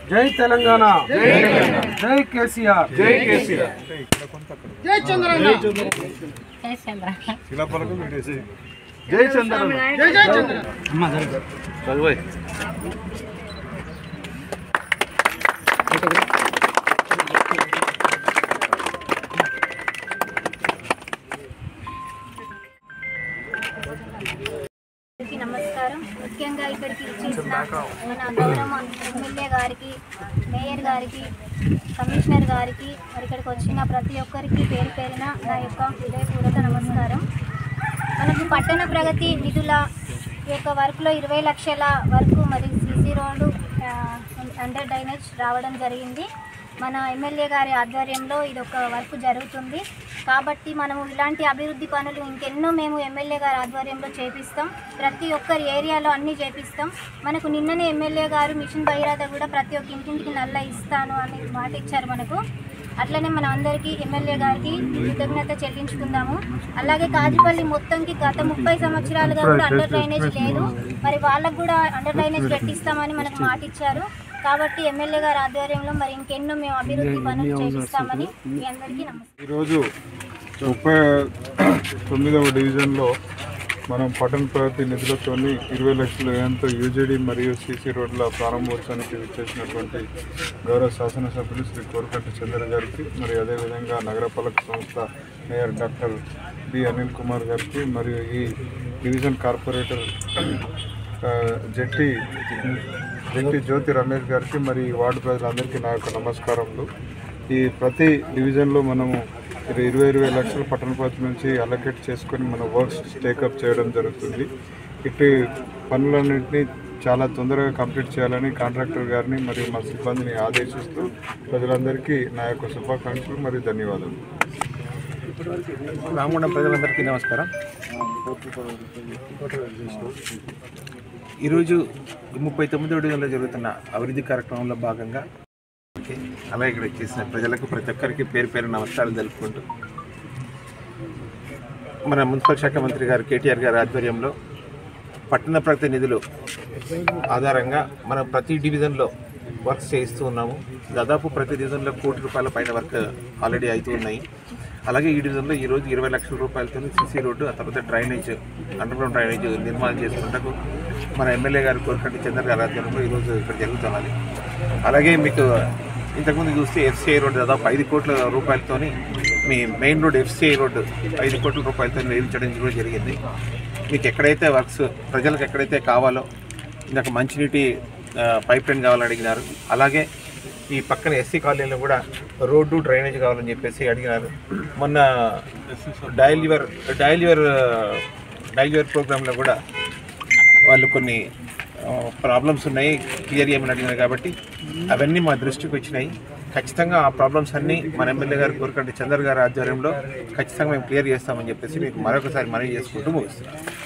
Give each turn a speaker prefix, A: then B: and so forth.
A: జై తెలంగాణ జై కేసీఆర్
B: జై కేసీఆర్
C: జై చంద్రన్న
B: జై చంద్రన్న
C: జై జై చంద్ర
B: చదువు
D: అందరికీ నమస్కారం ముఖ్యంగా ఇక్కడికి ఇచ్చేసిన మన గౌరవ ఎమ్మెల్యే గారికి మేయర్ గారికి కమిషనర్ గారికి మరి ఇక్కడికి వచ్చిన ప్రతి ఒక్కరికి పేరు పేరున నా యొక్క హృదయపూర్వక నమస్కారం మనకు పట్టణ ప్రగతి నిధుల ఈ యొక్క వర్క్లో ఇరవై లక్షల వరకు మరి సీసీ రోడ్డు ఆ, అండర్ డ్రైనేజ్ రావడం జరిగింది మన ఎమ్మెల్యే గారి ఆధ్వర్యంలో ఇది ఒక వర్క్ జరుగుతుంది కాబట్టి మనము ఇలాంటి అభివృద్ధి పనులు ఇంకెన్నో మేము ఎమ్మెల్యే గారి ఆధ్వర్యంలో చేపిస్తాం ప్రతి ఒక్కరి ఏరియాలో అన్నీ చేపిస్తాం మనకు నిన్ననే ఎమ్మెల్యే గారు మిషన్ భగీరథ కూడా ప్రతి ఒక్క ఇంటింటికి నల్ల ఇస్తాను అని మాట ఇచ్చారు మనకు అట్లనే మనం అందరికీ ఎమ్మెల్యే గారికి కృతజ్ఞత చెల్లించుకుందాము అలాగే కాజిపల్లి మొత్తంకి గత ముప్పై సంవత్సరాలుగా కూడా అండర్ డ్రైనేజ్ లేదు మరి వాళ్ళకు కూడా అండర్ డ్రైనేజ్ పెట్టిస్తామని మనకు మాట ఇచ్చారు కాబట్టి ఎమ్మెల్యే గారి ఆధ్వర్యంలో మరి ఇంకెన్నో మేము అభివృద్ధి పనులు చేపిస్తామని మీ అందరికీ నమస్కారం
E: ఈరోజు ముప్పై తొమ్మిదవ డివిజన్లో మనం పట్టణ ప్రగతి నిధులతో ఇరవై లక్షల వ్యయంతో యూజేడీ మరియు సీసీ రోడ్ల ప్రారంభోత్సవానికి విచ్చేసినటువంటి గౌరవ శాసనసభ్యులు శ్రీ కోరకట్టి చంద్ర గారికి మరి అదేవిధంగా నగరపాలక సంస్థ mayor doctor B Anil Kumar గారికి మరియు ఈ డివిజన్ కార్పొరేటర్ ఆ, జట్టి జట్టి జ్యోతి రమేష్ గారికి మరి ఈ వార్డు ప్రజలందరికీ నా యొక్క నమస్కారములు ఈ ప్రతి డివిజన్లో మనము ఇర- ఇరవై ఇరవై లక్షల పట్టణ ప్రగతి నుంచి అలొకేట్ చేసుకొని మన వర్క్స్ టేకప్ చేయడం జరుగుతుంది ఇటు పనులన్నింటినీ చాలా తొందరగా కంప్లీట్ చేయాలని కాంట్రాక్టర్ గారిని మరియు మా సిబ్బందిని ఆదేశిస్తూ ప్రజలందరికీ నా యొక్క శుభాకాంక్షలు మరియు ధన్యవాదాలు
F: రామగుండం ప్రజలందరికీ నమస్కారం ఈరోజు ముప్పై తొమ్మిదో డివిజన్లో జరుగుతున్న అభివృద్ధి కార్యక్రమంలో భాగంగా అలాగే ఇక్కడ చేసిన ప్రజలకు ప్రతి ఒక్కరికి పేరు పేరు నమస్కారాలు తెలుపుకుంటూ మన మున్సిపల్ శాఖ మంత్రి గారు కేటీఆర్ గారి ఆధ్వర్యంలో పట్టణ ప్రగతి నిధులు ఆధారంగా మనం ప్రతి డివిజన్లో వర్క్స్ చేయిస్తూ ఉన్నాము దాదాపు ప్రతి డివిజన్లో కోటి రూపాయల పైన వర్క్ ఆల్రెడీ అవుతూ ఉన్నాయి అలాగే ఈ డివిజన్లో ఈరోజు ఇరవై లక్షల రూపాయలతో సీసీ రోడ్డు ఆ తర్వాత డ్రైనేజ్ అండర్గ్రౌండ్ డ్రైనేజ్ నిర్మాణం చేసుకుంటకు మన ఎమ్మెల్యే గారు కోరికట్టి చంద్ర గారి ఆధ్వర్యంలో ఈరోజు ఇక్కడ జరుగుతున్నది అలాగే మీకు ఇంతకుముందు చూస్తే ఎఫ్సిఐ రోడ్డు దాదాపు ఐదు కోట్ల రూపాయలతోని మీ మెయిన్ రోడ్ ఎఫ్సిఐ రోడ్డు ఐదు కోట్ల రూపాయలతో నిర్మించడం కూడా జరిగింది మీకు ఎక్కడైతే వర్క్స్ ప్రజలకు ఎక్కడైతే కావాలో ఇందాక మంచినీటి ఆ, పైప్ లైన్ కావాలని అడిగినారు అలాగే ఈ పక్కన ఎస్సీ కాలనీలో కూడా రోడ్డు డ్రైనేజ్ కావాలని చెప్పేసి అడిగినారు మొన్న dial your dial your dial your ప్రోగ్రాంలో కూడా వాళ్ళు కొన్ని ప్రాబ్లమ్స్ ఉన్నాయి క్లియర్ చేయమని అడిగినారు కాబట్టి అవన్నీ మా దృష్టికి వచ్చినాయి ఖచ్చితంగా ఆ ప్రాబ్లమ్స్ అన్నీ మన ఎమ్మెల్యే గారు కోరుకంటే చంద్ర గారి ఆధ్వర్యంలో ఖచ్చితంగా మేము క్లియర్ చేస్తామని చెప్పేసి మీకు మరొకసారి మనవి చేసుకుంటూ ముగిస్తున్నాం